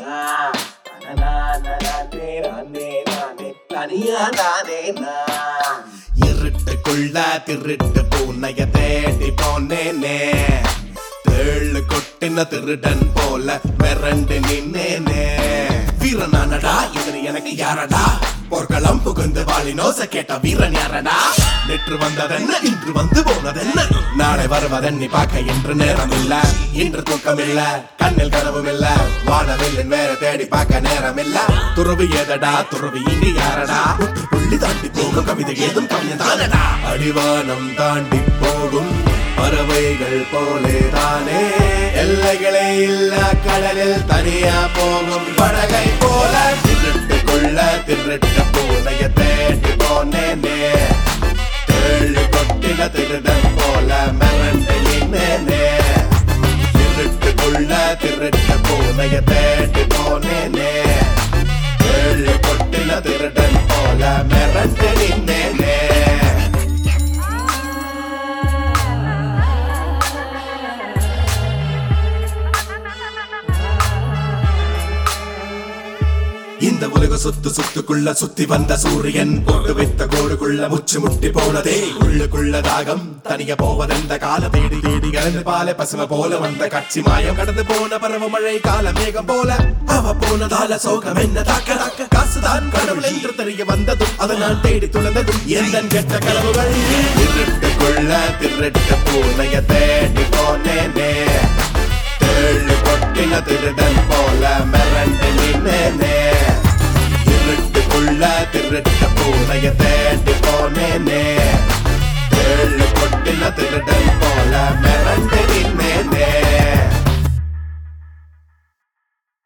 நான் தனநானே நானே நானே தனியா நானே நான் இருட்டுக்குள்ள திருட்டு பூனைய தேடி போனேனே தேழு கொட்டின திருடன் போல மிரண்டு நின்னேனே வீரனானடா இவர் எனக்கு யாரடா போர்க்களம் புகுந்து வாழினோச கேட்ட வீரன் யாரடா நேற்று வந்ததென்ன இன்று வந்து போனதென்ன நாளை வருவதென்னி பார்க்க இன்று நேரம் இல்ல இன்று தூக்கம் இல்ல கண்ணில் கனவும் இல்ல வானவில்லின் வேற தேடி பார்க்க நேரம் இல்ல துறவு ஏதடா துறவு இங்கு யாரடா ஒற்று புள்ளி தாண்டி போகும் கவிதை ஏதும் கவிஞன் தானடா அடிவானம் தாண்டி போகும் பறவைகள் போலேதானே எல்லைகளே இல்ல கடலில் தனியா போகும் படகை போல திருட்டுக்குள்ள திருட்ட பூனைய தேடி போனேனே ஏழு கொட்டின திருடன் போல மிரண்டு நின்னேனே திருட்டுக்குள்ள திருட்ட பூனைய தேடி போனேனே ஏழு கொட்டின திருடன் போல மிரண்டு நின்னேனே இந்த உலக சுத்து சுத்துக்குள்ள சுத்தி வந்த சூரியன் போட்டு வைத்த கோடுக்குள்ள முச்சு முட்டி போனதே உள்ளுக்குள்ள தாகம் தனிய போவதெந்த கால தேடி தேடி கலந்து பால பசும போல வந்த கட்சி மாயம் கடந்து போன பருவ மழை கால மேகம் போல அவ போனதால சோகம் என்ன தாக்க தாக்க காசுதான் கடவுள் என்று தெரிய வந்ததும் அதனால் தேடி துளந்ததும் எந்த கெட்ட கனவுகள் திருட்டுக்குள்ள திருட்டு பூனைய தேடி போனேனே தேழு கொட்டின திருடன் போல மிரண்டு நின்னேனே இருட்டுக்குள்ள திருட்ட பூனைய தேடி போனேனே ஏழு கொட்டின திருட